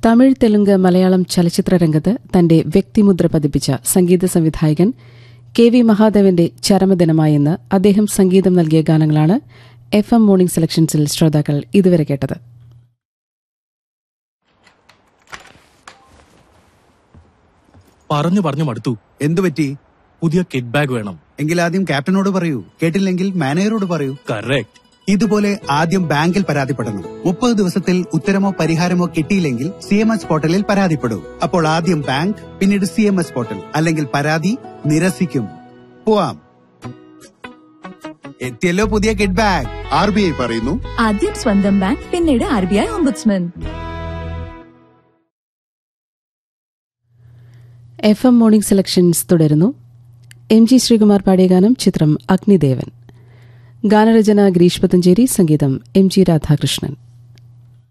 തമിഴ് തെലുങ്ക് മലയാളം ചലച്ചിത്ര രംഗത്ത് തന്റെ വ്യക്തിമുദ്ര പതിപ്പിച്ച സംഗീത സംവിധായകൻ കെ വി മഹാദേവന്റെ ചരമദിനമായെന്ന് അദ്ദേഹം സംഗീതം നൽകിയ ഗാനങ്ങളാണ് എഫ് എം മോർണിംഗ് സെലക്ഷൻസിൽ ശ്രോതാക്കൾ ഇതുവരെ കേട്ടത് പറഞ്ഞു പറഞ്ഞു മടുത്തു എന്തു പറ്റി പുതിയ കിഡ് ബാഗ് വേണം എങ്കിൽ ആദ്യം ക്യാപ്റ്റനോട് പറയൂ കേട്ടില്ലെങ്കിൽ മാനേജറോട് പറയൂ കറക്റ്റ് ഇതുപോലെ ആദ്യം ബാങ്കിൽ പരാതിപ്പെടണം മുപ്പത് ദിവസത്തിൽ ഉത്തരമോ പരിഹാരമോ കിട്ടിയില്ലെങ്കിൽ സി എം എസ് പോർട്ടലിൽ പരാതിപ്പെടൂ അപ്പോൾ ആദ്യം ബാങ്ക് പിന്നീട് സി എം എസ് പോർട്ടൽ അല്ലെങ്കിൽ പരാതി നിരസിക്കും പോവാം എത്തിയല്ലോ പുതിയ kid bag R B I പറയുന്നു ആദ്യം സ്വന്തം ബാങ്ക് പിന്നീട് R B I ombudsman F M morning selections തുടരുന്നു എം ജി ശ്രീകുമാർ പാടിയ ഗാനം ചിത്രം അഗ്നിദേവൻ ഗാനരചന ഗിരീഷ് പത്തഞ്ചേരി സംഗീതം എം ജി രാധാകൃഷ്ണൻ